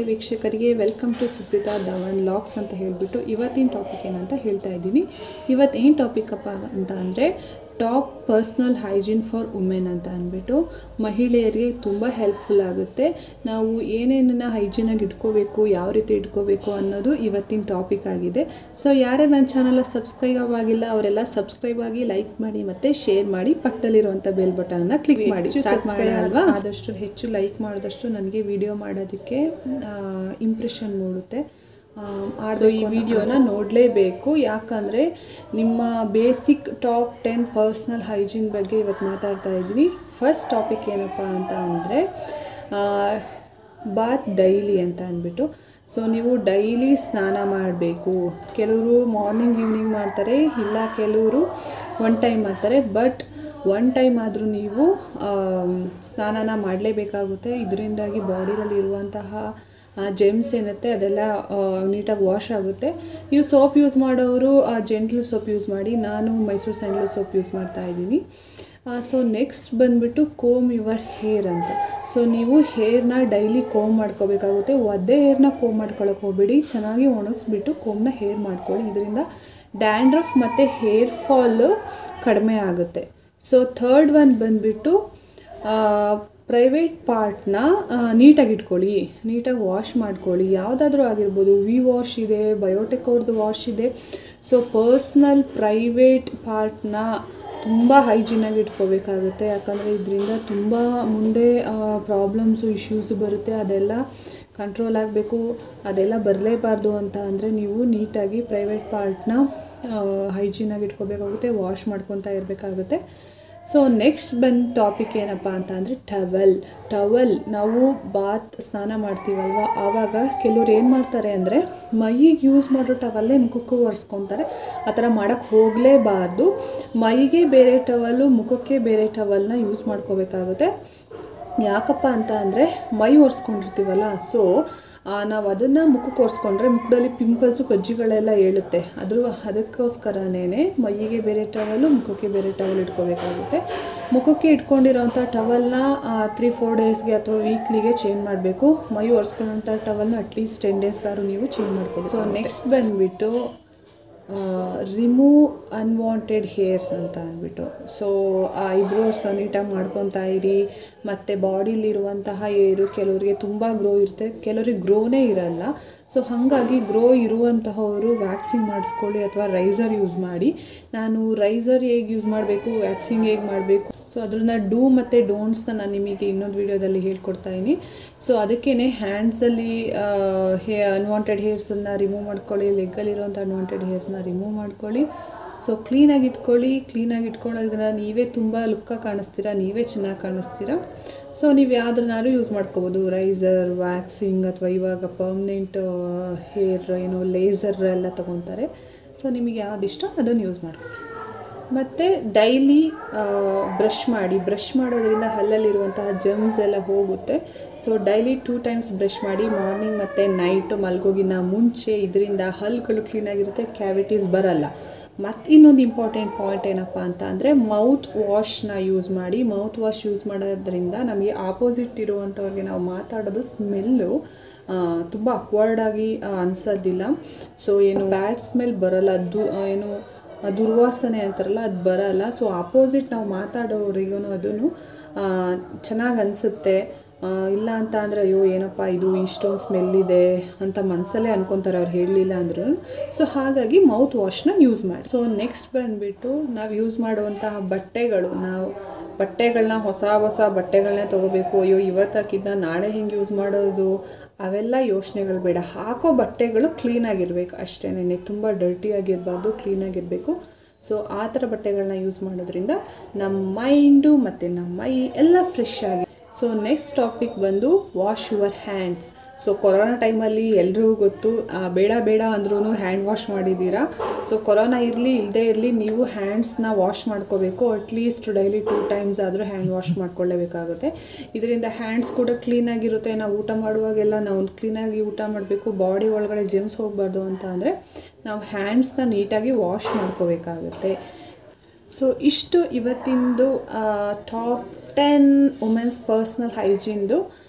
ವೀಕ್ಷಕರಿಗೆ welcome to Supreetha Dhawan locks ಅಂತ ಹೇಳಿಬಿಟ್ಟು ಇವತ್ತಿನ ಟಾಪಿಕ್ ಏನಂತ ಹೇಳ್ತಾ ಇದ್ದೀನಿ ಇವತ್ತು ಏನು ಟಾಪಿಕ್ ಅಪ್ಪ ಅಂತ ಅಂದರೆ top personal hygiene for women ಅಂತ ಅಂದ್ಬಿಟ್ಟು ಮಹಿಳೆಯರಿಗೆ ತುಂಬ ಹೆಲ್ಪ್ಫುಲ್ ಆಗುತ್ತೆ ನಾವು ಏನೇನನ್ನು ಹೈಜೀನಾಗಿ ಇಟ್ಕೋಬೇಕು ಯಾವ ರೀತಿ ಇಟ್ಕೋಬೇಕು ಅನ್ನೋದು ಇವತ್ತಿನ ಟಾಪಿಕ್ ಆಗಿದೆ ಸೊ ಯಾರೇ ನನ್ನ ಚಾನಲ್ ಸಬ್ಸ್ಕ್ರೈಬ್ ಆಗಿಲ್ಲ ಅವರೆಲ್ಲ ಸಬ್ಸ್ಕ್ರೈಬ್ ಆಗಿ ಲೈಕ್ ಮಾಡಿ ಮತ್ತು ಶೇರ್ ಮಾಡಿ ಪಕ್ಕದಲ್ಲಿರುವಂಥ ಬೆಲ್ ಬಟನನ್ನು ಕ್ಲಿಕ್ ಮಾಡಿ ಸಬ್ಸ್ಕ್ರೈಬ್ ಅಲ್ವಾ ಆದಷ್ಟು ಹೆಚ್ಚು ಲೈಕ್ ಮಾಡಿದಷ್ಟು ನನಗೆ ವಿಡಿಯೋ ಮಾಡೋದಕ್ಕೆ ಇಂಪ್ರೆಷನ್ ಮೂಡುತ್ತೆ ಸೊ ಈ ವಿಡಿಯೋನ ನೋಡಲೇಬೇಕು ಯಾಕಂದರೆ ನಿಮ್ಮ basic top ten personal hygiene ಬಗ್ಗೆ ಇವತ್ತು ಮಾತಾಡ್ತಾ ಇದ್ದೀನಿ ಫಸ್ಟ್ ಟಾಪಿಕ್ ಏನಪ್ಪ ಅಂತ ಅಂದರೆ ಬಾತ್ ಡೈಲಿ ಅಂತ ಅಂದ್ಬಿಟ್ಟು ಸೊ ನೀವು ಡೈಲಿ ಸ್ನಾನ ಮಾಡಬೇಕು ಕೆಲವರು ಮಾರ್ನಿಂಗ್ ಈವ್ನಿಂಗ್ ಮಾಡ್ತಾರೆ ಇಲ್ಲ ಕೆಲವರು ಒನ್ ಟೈಮ್ ಮಾಡ್ತಾರೆ ಬಟ್ ಒನ್ ಟೈಮ್ ಆದರೂ ನೀವು ಸ್ನಾನನ ಮಾಡಲೇಬೇಕಾಗುತ್ತೆ ಇದರಿಂದಾಗಿ ಬಾಡಿಯಲ್ಲಿ ಇರುವಂತಹ ಜೆಮ್ಸ್ ಏನುತ್ತೆ ಅದೆಲ್ಲ ನೀಟಾಗಿ ವಾಶ್ ಆಗುತ್ತೆ ನೀವು ಸೋಪ್ ಯೂಸ್ ಮಾಡೋರು ಜೆಂಟ್ಲ್ ಸೋಪ್ ಯೂಸ್ ಮಾಡಿ ನಾನು ಮೈಸೂರು ಸ್ಯಾಂಡಲ್ ಸೋಪ್ ಯೂಸ್ ಮಾಡ್ತಾ ಇದ್ದೀನಿ ಸೊ ನೆಕ್ಸ್ಟ್ ಬಂದುಬಿಟ್ಟು ಕೋಮ್ ಯುವರ್ ಹೇರ್ ಅಂತ ಸೊ ನೀವು ಹೇರ್ನ ಡೈಲಿ ಕೋಮ್ ಮಾಡ್ಕೋಬೇಕಾಗುತ್ತೆ ಒದ್ದೆ ಹೇರ್ನ ಕೋಮ್ ಮಾಡ್ಕೊಳಕ್ಕೆ ಹೋಗ್ಬೇಡಿ ಚೆನ್ನಾಗಿ ಒಣಗಿಸ್ಬಿಟ್ಟು ಕೋಮ್ನ ಹೇರ್ ಮಾಡ್ಕೊಳ್ಳಿ ಇದರಿಂದ ಡ್ಯಾಂಡ್ರಫ್ ಮತ್ತು ಹೇರ್ ಫಾಲ್ ಕಡಿಮೆ ಆಗುತ್ತೆ ಸೊ ಥರ್ಡ್ ಒನ್ ಬಂದುಬಿಟ್ಟು ಪ್ರೈವೇಟ್ ಪಾರ್ಟ್ನ ನೀಟಾಗಿ ಇಟ್ಕೊಳ್ಳಿ ನೀಟಾಗಿ ವಾಶ್ ಮಾಡ್ಕೊಳ್ಳಿ ಯಾವುದಾದ್ರೂ ಆಗಿರ್ಬೋದು ವಿ ವಾಶ್ ಇದೆ ಬಯೋಟೆಕ್ ಅವ್ರದ್ದು ವಾಶ್ ಇದೆ ಸೊ ಪರ್ಸ್ನಲ್ ಪ್ರೈವೇಟ್ ಪಾರ್ಟ್ನ ತುಂಬ ಹೈಜೀನಾಗಿ ಇಟ್ಕೋಬೇಕಾಗುತ್ತೆ ಯಾಕಂದರೆ ಇದರಿಂದ ತುಂಬ ಮುಂದೆ ಪ್ರಾಬ್ಲಮ್ಸು ಇಶ್ಯೂಸು ಬರುತ್ತೆ ಅದೆಲ್ಲ ಕಂಟ್ರೋಲ್ ಆಗಬೇಕು ಅದೆಲ್ಲ ಬರಲೇಬಾರ್ದು ಅಂತ ಅಂದರೆ ನೀವು ನೀಟಾಗಿ ಪ್ರೈವೇಟ್ ಪಾರ್ಟ್ನ ಹೈಜೀನಾಗಿ ಇಟ್ಕೋಬೇಕಾಗುತ್ತೆ ವಾಶ್ ಮಾಡ್ಕೊತಾ ಇರಬೇಕಾಗುತ್ತೆ ಸೊ ನೆಕ್ಸ್ಟ್ ಬಂದು ಟಾಪಿಕ್ ಏನಪ್ಪ ಅಂತ ಅಂದರೆ ಟವಲ್ ಟವಲ್ ನಾವು ಬಾತ್ ಸ್ನಾನ ಮಾಡ್ತೀವಲ್ವ ಆವಾಗ ಕೆಲವ್ರು ಏನು ಮಾಡ್ತಾರೆ ಅಂದರೆ ಮೈಗೆ ಯೂಸ್ ಮಾಡೋ ಟವಲ್ಲೇ ಮುಖಕ್ಕೂ ಒರೆಸ್ಕೊತಾರೆ ಆ ಥರ ಮಾಡೋಕ್ಕೆ ಹೋಗಲೇಬಾರ್ದು ಮೈಗೆ ಬೇರೆ ಟವಲ್ಲು ಮುಖಕ್ಕೆ ಬೇರೆ ಟವಲ್ನ ಯೂಸ್ ಮಾಡ್ಕೋಬೇಕಾಗುತ್ತೆ ಯಾಕಪ್ಪ ಅಂತ ಅಂದರೆ ಮೈ ಒರೆಸ್ಕೊಂಡಿರ್ತೀವಲ್ಲ ಸೊ ನಾವು ಅದನ್ನು ಮುಖಕ್ಕೆ ಒರೆಸ್ಕೊಂಡ್ರೆ ಮುಖದಲ್ಲಿ ಪಿಂಪಲ್ಸು ಕಜ್ಜಿಗಳೆಲ್ಲ ಏಳುತ್ತೆ ಅದ್ರ ಅದಕ್ಕೋಸ್ಕರನೇ ಮೈಯಿಗೆ ಬೇರೆ ಟವಲು ಮುಖಕ್ಕೆ ಬೇರೆ ಟವಲ್ ಇಟ್ಕೋಬೇಕಾಗುತ್ತೆ ಮುಖಕ್ಕೆ ಇಟ್ಕೊಂಡಿರೋಂಥ ಟವಲ್ನ ತ್ರೀ ಫೋರ್ ಡೇಸ್ಗೆ ಅಥವಾ ವೀಕ್ಲಿಗೆ ಚೇಂಜ್ ಮಾಡಬೇಕು ಮೈ ಒರೆಸ್ಕೊಳ್ಳೋಂಥ ಟವಲ್ನ ಅಟ್ಲೀಸ್ಟ್ ಟೆನ್ ಡೇಸ್ಗಾದ್ರು ನೀವು ಚೇಂಜ್ ಮಾಡ್ಕೊಳ್ಳಿ ಸೊ ನೆಕ್ಸ್ಟ್ ಬಂದುಬಿಟ್ಟು ರಿಮೂವ್ ಅನ್ವಾಂಟೆಡ್ ಹೇರ್ಸ್ ಅಂತ ಅಂದ್ಬಿಟ್ಟು ಸೊ ಆ ಐಬ್ರೋಸ್ ನೀಟಾಗಿ ಮಾಡ್ಕೊತಾ ಇರಿ ಮತ್ತು ಬಾಡಿಲಿರುವಂತಹ ಏರು ಕೆಲವರಿಗೆ ತುಂಬ ಗ್ರೋ ಇರುತ್ತೆ ಕೆಲವರಿಗೆ ಗ್ರೋನೇ ಇರಲ್ಲ ಸೊ ಹಾಗಾಗಿ ಗ್ರೋ ಇರುವಂತಹವರು ವ್ಯಾಕ್ಸಿಂಗ್ ಮಾಡಿಸ್ಕೊಳ್ಳಿ ಅಥವಾ ರೈಸರ್ ಯೂಸ್ ಮಾಡಿ ನಾನು ರೈಸರ್ ಹೇಗೆ ಯೂಸ್ ಮಾಡಬೇಕು ವ್ಯಾಕ್ಸಿಂಗ್ ಹೇಗೆ ಮಾಡಬೇಕು ಸೊ ಅದನ್ನ ಡೂ ಮತ್ತು ಡೋಂಟ್ಸ್ನ ನಾನು ನಿಮಗೆ ಇನ್ನೊಂದು ವೀಡಿಯೋದಲ್ಲಿ ಹೇಳ್ಕೊಡ್ತಾ ಇದ್ದೀನಿ ಸೊ ಅದಕ್ಕೇ ಹ್ಯಾಂಡ್ಸಲ್ಲಿ ಹೇ ಅನ್ವಾಂಟೆಡ್ ಹೇರ್ಸನ್ನು ರಿಮೂವ್ ಮಾಡ್ಕೊಳ್ಳಿ ಲೆಗ್ಗಲ್ಲಿರುವಂಥ ಅನ್ವಾಂಟೆಡ್ ಹೇರ್ನ ರಿಮೂವ್ ಮಾಡ್ಕೊಳ್ಳಿ ಸೊ ಕ್ಲೀನಾಗಿ ಇಟ್ಕೊಳ್ಳಿ ಕ್ಲೀನಾಗಿ ಇಟ್ಕೊಳ್ಳೋದ್ರಿಂದ ನೀವೇ ತುಂಬ ಲುಕ್ಕಾಗಿ ಕಾಣಿಸ್ತೀರಾ ನೀವೇ ಚೆನ್ನಾಗಿ ಕಾಣಿಸ್ತೀರಾ ಸೊ ನೀವು ಯಾವ್ದನ್ನಾದ್ರೂ ಯೂಸ್ ಮಾಡ್ಕೋಬೋದು ರೈಸರ್ ವ್ಯಾಕ್ಸಿಂಗ್ ಅಥವಾ ಇವಾಗ ಪರ್ಮನೆಂಟ್ ಹೇರ್ ಏನು ಲೇಸರ್ ಎಲ್ಲ ತೊಗೊತಾರೆ ಸೊ ನಿಮಗೆ ಯಾವುದಿಷ್ಟ ಅದನ್ನು ಯೂಸ್ ಮಾಡ್ಕೊಳ್ಳಿ ಮತ್ತು ಡೈಲಿ ಬ್ರಷ್ ಮಾಡಿ ಬ್ರಷ್ ಮಾಡೋದ್ರಿಂದ ಹಲ್ಲಲ್ಲಿರುವಂತಹ ಜರ್ಮ್ಸ್ ಎಲ್ಲ ಹೋಗುತ್ತೆ so daily two times brush ಮಾಡಿ ಮಾರ್ನಿಂಗ್ ಮತ್ತು ನೈಟ್ ಮಲ್ಗೋಗಿನ ಮುಂಚೆ ಇದರಿಂದ ಹಲ್ಲುಗಳು ಕ್ಲೀನಾಗಿರುತ್ತೆ ಕ್ಯಾವಿಟೀಸ್ ಬರಲ್ಲ ಮತ್ತು ಇನ್ನೊಂದು ಇಂಪಾರ್ಟೆಂಟ್ ಪಾಯಿಂಟ್ ಏನಪ್ಪ ಅಂತ ಅಂದರೆ ಮೌತ್ ವಾಶ್ನ ಯೂಸ್ ಮಾಡಿ ಮೌತ್ ವಾಶ್ ಯೂಸ್ ಮಾಡೋದ್ರಿಂದ ನಮಗೆ ಆಪೋಸಿಟ್ ಇರುವಂಥವ್ರಿಗೆ ನಾವು ಮಾತಾಡೋದು ಸ್ಮೆಲ್ಲು ತುಂಬ ಅಕ್ವರ್ಡಾಗಿ ಅನಿಸೋದಿಲ್ಲ ಸೊ ಏನು ಬ್ಯಾಡ್ ಸ್ಮೆಲ್ ಬರೋಲ್ಲ ಅದು ಏನು ದುರ್ವಾಸನೆ ಅಂತಾರಲ್ಲ ಅದು ಬರಲ್ಲ ಸೊ ಆಪೋಸಿಟ್ ನಾವು ಮಾತಾಡೋರಿಗೂ ಅದನ್ನು ಚೆನ್ನಾಗಿ ಅನಿಸುತ್ತೆ ಇಲ್ಲ ಅಂತ ಅಂದರೆ ಅಯ್ಯೋ ಏನಪ್ಪ ಇದು ಇಷ್ಟೊಂದು ಸ್ಮೆಲ್ ಇದೆ ಅಂತ ಮನಸ್ಸಲ್ಲೇ ಅನ್ಕೊತಾರೆ ಅವ್ರು ಹೇಳಲಿಲ್ಲ ಅಂದ್ರೂ ಸೊ ಹಾಗಾಗಿ ಮೌತ್ ವಾಶ್ನ ಯೂಸ್ ಮಾಡಿ ಸೊ ನೆಕ್ಸ್ಟ್ ಬಂದುಬಿಟ್ಟು ನಾವು ಯೂಸ್ ಮಾಡುವಂತಹ ಬಟ್ಟೆಗಳು ನಾವು ಬಟ್ಟೆಗಳನ್ನ ಹೊಸ ಹೊಸ ಬಟ್ಟೆಗಳನ್ನೇ ತೊಗೋಬೇಕು ಅಯ್ಯೋ ಇವತ್ತು ಹಾಕಿದ್ದ ನಾಳೆ ಹಿಂಗೆ ಯೂಸ್ ಮಾಡೋದು ಅವೆಲ್ಲ ಯೋಚನೆಗಳು ಬೇಡ ಹಾಕೋ ಬಟ್ಟೆಗಳು ಕ್ಲೀನಾಗಿರ್ಬೇಕು ಅಷ್ಟೇ ತುಂಬ ಡರ್ಟಿಯಾಗಿರಬಾರ್ದು ಕ್ಲೀನಾಗಿರಬೇಕು ಸೊ ಆ ಥರ ಬಟ್ಟೆಗಳನ್ನ ಯೂಸ್ ಮಾಡೋದ್ರಿಂದ ನಮ್ಮ ಮೈಂಡು ಮತ್ತು ನಮ್ಮ ಮೈ ಎಲ್ಲ ಫ್ರೆಶ್ ಆಗಿ ಸೊ ನೆಕ್ಸ್ಟ್ ಟಾಪಿಕ್ ಬಂದು wash your hands so corona ಟೈಮಲ್ಲಿ ಎಲ್ರಿಗೂ ಗೊತ್ತು ಬೇಡ ಬೇಡ ಅಂದ್ರೂ ಹ್ಯಾಂಡ್ ವಾಶ್ ಮಾಡಿದ್ದೀರಾ ಸೊ ಕೊರೋನಾ ಇರಲಿ ಇಲ್ಲದೇ ಇರಲಿ ನೀವು ಹ್ಯಾಂಡ್ಸ್ನ ವಾಶ್ ಮಾಡ್ಕೋಬೇಕು ಅಟ್ಲೀಸ್ಟ್ ಡೈಲಿ ಟೂ ಟೈಮ್ಸ್ ಆದರೂ ಹ್ಯಾಂಡ್ ವಾಶ್ ಮಾಡ್ಕೊಳ್ಳೇಬೇಕಾಗುತ್ತೆ ಇದರಿಂದ ಹ್ಯಾಂಡ್ಸ್ ಕೂಡ ಕ್ಲೀನಾಗಿರುತ್ತೆ ನಾವು ಊಟ ಮಾಡುವಾಗೆಲ್ಲ ನಾವು ಕ್ಲೀನಾಗಿ ಊಟ ಮಾಡಬೇಕು ಬಾಡಿ ಒಳಗಡೆ ಜೆಮ್ಸ್ ಹೋಗಬಾರ್ದು ಅಂತ ಅಂದರೆ ನಾವು ಹ್ಯಾಂಡ್ಸ್ನ ನೀಟಾಗಿ ವಾಶ್ ಮಾಡ್ಕೋಬೇಕಾಗುತ್ತೆ ಸೊ ಇಷ್ಟು ಇವತ್ತಿಂದು ಟಾಪ್ ಟೆನ್ ವುಮೆನ್ಸ್ ಪರ್ಸ್ನಲ್ ಹೈಜೀನ್ದು